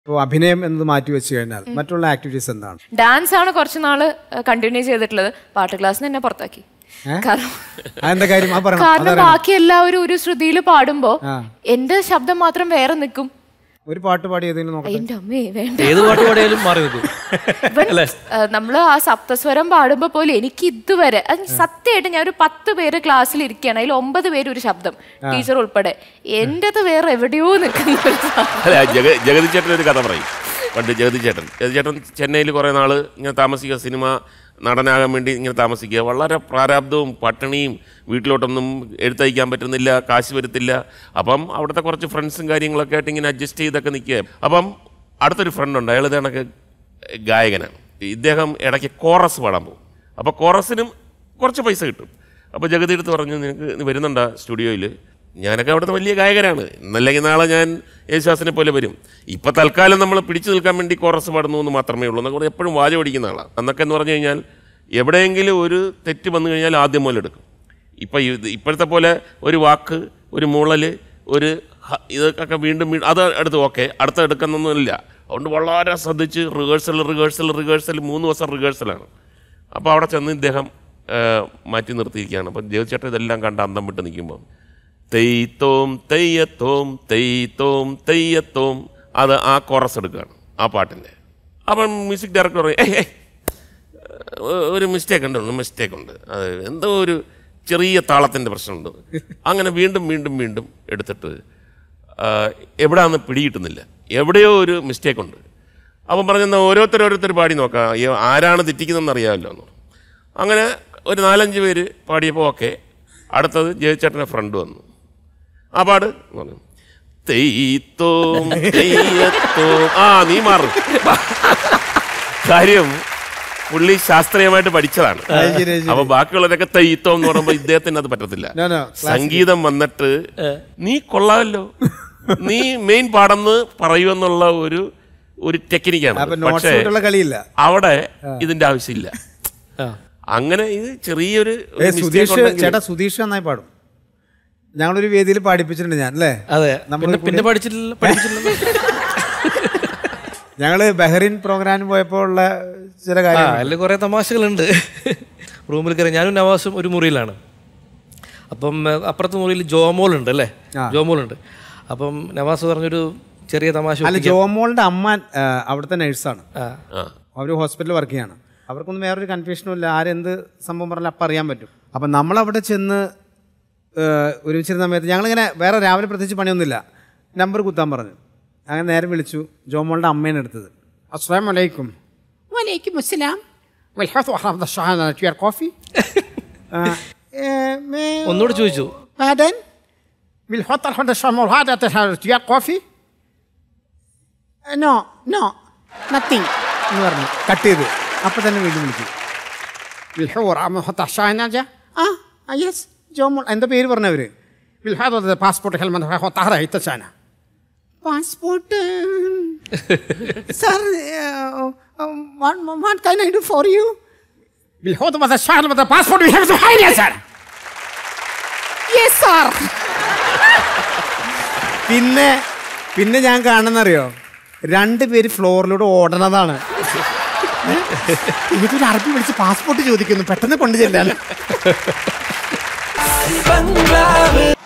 ഇപ്പോൾ അഭിനയം എന്നത് മാറ്റി വെച്ച് കഴിഞ്ഞാൽ മറ്റുള്ള ആക്ടിവിറ്റീസ് എന്താണ് ഡാൻസ് ആണ് കുറച്ച് നാള് കണ്ടിന്യൂ ചെയ്തിട്ടുള്ളത് പാട്ട് ക്ലാസ്സിന് എന്നെ പുറത്താക്കി കാരണം അതെന്താ കാര്യം അത് പറയണം കാരണം ബാക്കി എല്ലാവരും ഒരു ശ്രുതിയിൽ പാടുമ്പോ ആ. എന്റെ ശബ്ദം മാത്രം വേറെ നിൽക്കും ഒരു പാട്ട് പാടി ഏതെങ്കിലും നോക്കട്ടെ എന്റെ അമ്മേ വേണ്ട ഏത് പാട്ട് പാടിയാലും മാറി നിൽക്കും ഇവൻ, ആ, നമ്മള് ആ സപ്തസ്വരം പാടുമ്പോ പോലും എനിക്ക് ഇതുവരെ അത് സത്യമായിട്ട് ഞാൻ ഒരു പത്ത് പേര് ക്ലാസ്സിൽ ഇരിക്കുകയാണ് അതിൽ ഒമ്പത് പേര് ഒരു ശബ്ദം ടീച്ചർ ഉൾപ്പെടെ എന്റേത് വേറെ എവിടെയോ നിൽക്കുന്ന ഒരു സാധനം. അല്ല ജഗ ജഗതി ചേട്ടൻ ഒരു കഥ പറയും പണ്ട് ജഗതി ചേട്ടൻ ജഗതി ചേട്ടൻ ചെന്നൈയിൽ കുറേ നാൾ ഇങ്ങനെ താമസിക്കുക സിനിമ നടനാകാൻ വേണ്ടി ഇങ്ങനെ താമസിക്കുക വളരെ പ്രാരാബ്ദവും പട്ടിണിയും വീട്ടിലോട്ടൊന്നും എഴുത്തയക്കാൻ പറ്റുന്നില്ല കാശ് വരത്തില്ല അപ്പം അവിടുത്തെ കുറച്ച് ഫ്രണ്ട്സും കാര്യങ്ങളൊക്കെ ആയിട്ട് ഇങ്ങനെ അഡ്ജസ്റ്റ് ചെയ്തൊക്കെ നിൽക്കുക അപ്പം അടുത്തൊരു ഫ്രണ്ട് ഉണ്ട് അയാൾ ഇത് കണക്ക് ഗായകനാണ് ഇദ്ദേഹം ഇടയ്ക്ക് കോറസ് പാടാൻ പോകും അപ്പോൾ കോറസിനും കുറച്ച് പൈസ കിട്ടും അപ്പോൾ ജഗതി എടുത്ത് പറഞ്ഞു നിനക്ക് നീ വരുന്നുണ്ടോ സ്റ്റുഡിയോയിൽ ഞാനൊക്കെ അവിടുത്തെ വലിയ ഗായകനാണ് ഇന്നല്ലെങ്കിൽ നാളെ ഞാൻ യേശുദാസിനെ പോലെ വരും ഇപ്പം തൽക്കാലം നമ്മൾ പിടിച്ചു നിൽക്കാൻ വേണ്ടി കോറസ് പാടുന്നു എന്ന് മാത്രമേ ഉള്ളൂ എന്നൊക്കെ പറഞ്ഞ് എപ്പോഴും വാച പിടിക്കുന്ന ആളാണ് അന്നൊക്കെ എന്ന് പറഞ്ഞു കഴിഞ്ഞാൽ എവിടെയെങ്കിലും ഒരു തെറ്റ് വന്നു കഴിഞ്ഞാൽ ആദ്യം മുതൽ എടുക്കും ഇപ്പം ഇത് ഇപ്പോഴത്തെ പോലെ ഒരു വാക്ക് ഒരു മൂളൽ ഒരു ഹ- ഇതൊക്കെ വീണ്ടും വീ- അത് എടുത്ത് ഓക്കെ അടുത്ത എടുക്കുന്നൊന്നുമില്ല അതുകൊണ്ട് വളരെ ശ്രദ്ധിച്ച് റിഹേഴ്സൽ റിഹേഴ്സൽ റിഹേഴ്സൽ മൂന്ന് ദിവസം റിഹേഴ്സലാണ് അപ്പോൾ അവിടെ ചെന്ന് ഇദ്ദേഹം ആ, മാറ്റി നിർത്തിയിരിക്കുകയാണ് അപ്പം ദേവചേട്ടൻ ഇതെല്ലാം കണ്ട് അന്തം വിട്ട് നിൽക്കുമ്പോൾ തെയ്ത്തോം തെയ്യത്തോം തെയ്ത്തോം തെയ്യത്തോം അത് ആ കോറസ് എടുക്കുകയാണ് ആ പാട്ടിൻ്റെ അപ്പം മ്യൂസിക് ഡയറക്ടർ പറയും ഏയ് ഏയ് ഒ- ഒരു മിസ്റ്റേക്ക് ഉണ്ട് ഒന്ന് മിസ്റ്റേക്ക് ഉണ്ട് അത് എന്തോ ഒരു ചെറിയ താളത്തിൻ്റെ പ്രശ്നമുണ്ട് അങ്ങനെ വീണ്ടും വീണ്ടും വീണ്ടും എടുത്തിട്ട് ആ, എവിടാന്ന് പിടികിട്ടുന്നില്ല എവിടെയോ ഒരു മിസ്റ്റേക്ക് ഉണ്ട് അപ്പം പറഞ്ഞെന്നാൽ ഓരോരുത്തർ ഓരോരുത്തർ പാടി നോക്കാം ഈ ആരാണ് തെറ്റിക്കുന്നതെന്ന് അറിയാമല്ലോ എന്ന് പറഞ്ഞു. അങ്ങനെ ഒരു നാലഞ്ച് പേര് പാടിയപ്പോൾ ഓക്കെ അടുത്തത് ജയച്ചേട്ടൻ്റെ ഫ്രണ്ട് വന്നു ആ പാട് എന്ന് പറഞ്ഞു തെയ്ത്തോം തെയ്യത്തോം ആ നീ മാറും കാര്യം പുള്ളി ശാസ്ത്രീയമായിട്ട് പഠിച്ചതാണ് അത് ശരി, അത് ശരി. അപ്പൊ ബാക്കിയുള്ളവരൊക്കെ തെയ്ത്തോം എന്ന് പറയുമ്പോൾ ഇദ്ദേഹത്തിന് അത് പറ്റത്തില്ല No, no, സംഗീതം വന്നിട്ട് നീ കൊള്ളാമല്ലോ നീ മെയിൻ പാടെന്ന് പറയുമെന്നുള്ള ഒരു ഒരു ടെക്നിക്കാണ് അപ്പൊ നോട്ട്സ് പക്ഷേ ആയിട്ടുള്ള കളിയില്ല അവിടെ ഇതിന്റെ ആവശ്യമില്ല ആ. അങ്ങനെ ഇത് ചെറിയൊരു ഏ ഒരു mistake സുധീഷ് ഉണ്ടെങ്കിലും- ചേട്ടാ സുധീഷ് നന്നായി പാടും ഞങ്ങളൊരു വേദിയിൽ പാടിപ്പിച്ചിട്ടുണ്ട് ഞാൻ അല്ലേ അതെ നമ്മൾ പിന്നെ പിന്നെ പഠിച്ചിട്ടില്ല പഠിച്ചിട്ടില്ല ഞങ്ങള് ബഹ്റിൻ പ്രോഗ്രാമിന് പോയപ്പോൾ ഉള്ള ചില ആ കാര്യങ്ങൾ അതിൽ കുറേ തമാശകളുണ്ട് റൂമിൽ കയറി ഞാനും നവാസും ഒരു മുറിയിലാണ് അപ്പം ഏഹ്, അപ്പുറത്തെ മുറിയിൽ ജോമോൾ ഉണ്ട് അല്ലേ ആ. ജോമോൾ ഉണ്ട് അപ്പം നവാസ് പറഞ്ഞൊരു ചെറിയ തമാശ അല്ല ഒപ്പിക്കാൻ- ജോമോളുടെ അമ്മ ആ, അവിടുത്തെ നഴ്സാണ് ആ. ആ അവർ ഹോസ്പിറ്റലിൽ വർക്ക് ചെയ്യാണ് അവർക്കൊന്നും വേറൊരു കൺഫ്യൂഷനും ഇല്ല ആരെന്ത് സംഭവം പറഞ്ഞാൽ അപ്പം അറിയാൻ പറ്റും അപ്പം നമ്മളവിടെ ചെന്ന് ഏഹ്, ഒരുമിച്ചിരുന്ന സമയത്ത് ഞങ്ങളിങ്ങനെ വേറെ രാവിലെ പ്രത്യേകിച്ച് പണിയൊന്നുമില്ല നമ്പർ കുത്താൻ പറഞ്ഞു അങ്ങനെ നേരെ വിളിച്ചു ജോമോളുടെ അമ്മേനെ എടുത്തത് അസ്സാം വലൈക്കും വലൈക്കും അസ്സലാം ഒന്നുകൂടെ ചോദിച്ചു Pardon? Will hotel Honda Shamol hada to have do you have coffee? Uh, no, no, nothing. എന്ന് പറഞ്ഞു കട്ട് ചെയ്ത് അപ്പൊ തന്നെ വീണ്ടും വിളിച്ചു വിൽഹോർ ഷാനാജ ആ യെസ് ജോമോൾ എന്താ പേര് പറഞ്ഞവര് വിൽഹാദ് passport helmet Shana passport sir what can I do for you വിൽഹോദ് Shan passport we have to hide sir yes sir പിന്നെ പിന്നെ ഞാൻ കാണുന്നറിയോ രണ്ട് പേര് ഫ്ലോറിലൂടെ ഓടണതാണ് ഇതൊരു അറബി വിളിച്ച് പാസ്പോർട്ട് ചോദിക്കുന്നു പെട്ടെന്ന് കൊണ്ടു ചെല്ലാൻ